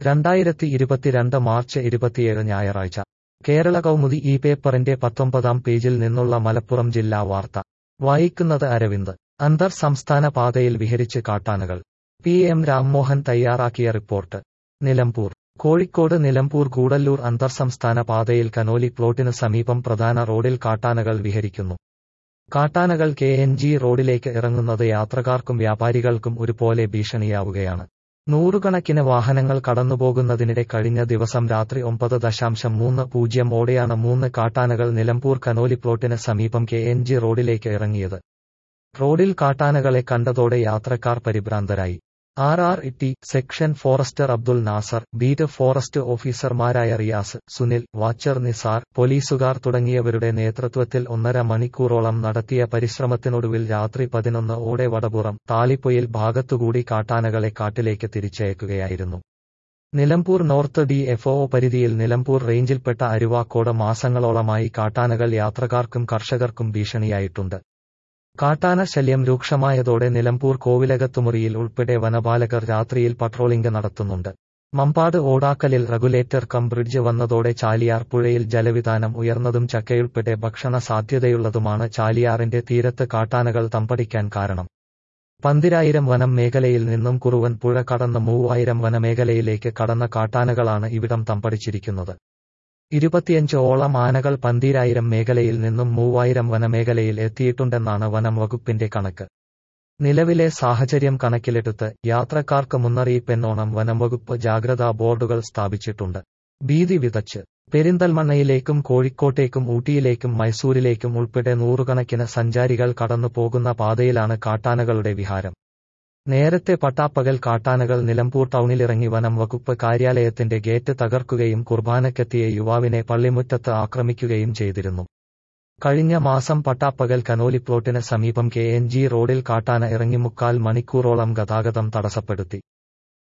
രണ്ടായിരത്തി ഇരുപത്തിരണ്ട് മാർച്ച് ഇരുപത്തിയേഴ് ഞായറാഴ്ച കേരള കൗമുദി ഈ പേപ്പറിന്റെ പത്തൊമ്പതാം പേജിൽ നിന്നുള്ള മലപ്പുറം ജില്ലാ വാർത്ത വായിക്കുന്നത് അരവിന്ദ് അന്തർ സംസ്ഥാന പാതയിൽ വിഹരിച്ച് കാട്ടാനകൾ പി എം രാംമോഹൻ തയ്യാറാക്കിയ റിപ്പോർട്ട് നിലമ്പൂർ കോഴിക്കോട് നിലമ്പൂർ ഗൂഡല്ലൂർ അന്തർ സംസ്ഥാന പാതയിൽ കനോലി പ്ലോട്ടിന് സമീപം പ്രധാന റോഡിൽ കാട്ടാനകൾ വിഹരിക്കുന്നു കാട്ടാനകൾ കെ എൻ ജി റോഡിലേക്ക് ഇറങ്ങുന്നത് യാത്രക്കാർക്കും വ്യാപാരികൾക്കും ഒരുപോലെ ഭീഷണിയാവുകയാണ് നൂറുകണക്കിന് വാഹനങ്ങൾ കടന്നുപോകുന്നതിനിടെ കഴിഞ്ഞ ദിവസം രാത്രി ഒമ്പത് ദശാംശം മൂന്ന് പൂജ്യം ഓടെയാണ് മൂന്ന് കാട്ടാനകൾ നിലമ്പൂർ കനോലി പ്ലോട്ടിന് സമീപം കെ എൻ ജി റോഡിലേക്ക് ഇറങ്ങിയത് റോഡിൽ കാട്ടാനകളെ കണ്ടതോടെ യാത്രക്കാർ പരിഭ്രാന്തരായി R R T section forester Abdul Nasar beat forest ഓഫീസർമാരായ റിയാസ് സുനിൽ വാച്ചർ നിസാർ പോലീസുകാർ തുടങ്ങിയവരുടെ നേതൃത്വത്തിൽ ഒന്നര മണിക്കൂറോളം നടത്തിയ പരിശ്രമത്തിനൊടുവിൽ രാത്രി പതിനൊന്ന് ഓടെ വടപുറം താളിപ്പൊയിൽ ഭാഗത്തുകൂടി കാട്ടാനകളെ കാട്ടിലേക്ക് തിരിച്ചയക്കുകയായിരുന്നു നിലമ്പൂർ നോർത്ത് ഡി എഫ്ഒ പരിധിയിൽ നിലമ്പൂർ റേഞ്ചിൽപ്പെട്ട അരുവാക്കോട് മാസങ്ങളോളമായി കാട്ടാനകൾ യാത്രക്കാർക്കും കർഷകർക്കും ഭീഷണിയായിട്ടുണ്ട് കാട്ടാന ശല്യം രൂക്ഷമായതോടെ നിലമ്പൂർ കോവിലകത്തുമുറിയിൽ ഉൾപ്പെടെ വനപാലകർ രാത്രിയിൽ പട്രോളിംഗ് നടത്തുന്നുണ്ട് മമ്പാട് ഓടാക്കലിൽ റെഗുലേറ്റർ കം ബ്രിഡ്ജ് വന്നതോടെ ചാലിയാർ പുഴയിൽ ജലവിധാനം ഉയർന്നതും ചക്കയുൾപ്പെടെ ഭക്ഷണ സാധ്യതയുള്ളതുമാണ് ചാലിയാറിന്റെ തീരത്ത് കാട്ടാനകൾ തമ്പടിക്കാൻ കാരണം പന്തിരായിരം വനം മേഖലയിൽ നിന്നും കുറുവൻ പുഴ കടന്ന് മൂവായിരം വനമേഖലയിലേക്ക് കടന്ന കാട്ടാനകളാണ് ഇവിടം തമ്പടിച്ചിരിക്കുന്നത് ഇരുപത്തിയഞ്ച് ഓളം ആനകൾ പന്തീരായിരം മേഖലയിൽ നിന്നും മൂവായിരം വനമേഖലയിൽ എത്തിയിട്ടുണ്ടെന്നാണ് വനം വകുപ്പിന്റെ കണക്ക് നിലവിലെ സാഹചര്യം കണക്കിലെടുത്ത് യാത്രക്കാർക്ക് മുന്നറിയിപ്പെന്നോണം വനം വകുപ്പ് ജാഗ്രതാ ബോർഡുകൾ സ്ഥാപിച്ചിട്ടുണ്ട് ഭീതി വിതച്ച് പെരിന്തൽമണ്ണയിലേക്കും കോഴിക്കോട്ടേക്കും ഊട്ടിയിലേക്കും മൈസൂരിലേക്കും ഉൾപ്പെടെ നൂറുകണക്കിന് സഞ്ചാരികൾ കടന്നു പോകുന്ന പാതയിലാണ് കാട്ടാനകളുടെ വിഹാരം നേരത്തെ പട്ടാപ്പകൽ കാട്ടാനകൾ നിലമ്പൂർ ടൗണിലിറങ്ങി വനം വകുപ്പ് കാര്യാലയത്തിന്റെ ഗേറ്റ് തകർക്കുകയും കുർബാനക്കെത്തിയ യുവാവിനെ പള്ളിമുറ്റത്ത് ആക്രമിക്കുകയും ചെയ്തിരുന്നു കഴിഞ്ഞ മാസം പട്ടാപ്പകൽ കനോലിപ്ലോട്ടിന് സമീപം കെ എൻ ജി റോഡിൽ കാട്ടാന ഇറങ്ങി മുക്കാൽ മണിക്കൂറോളം ഗതാഗതം തടസ്സപ്പെടുത്തി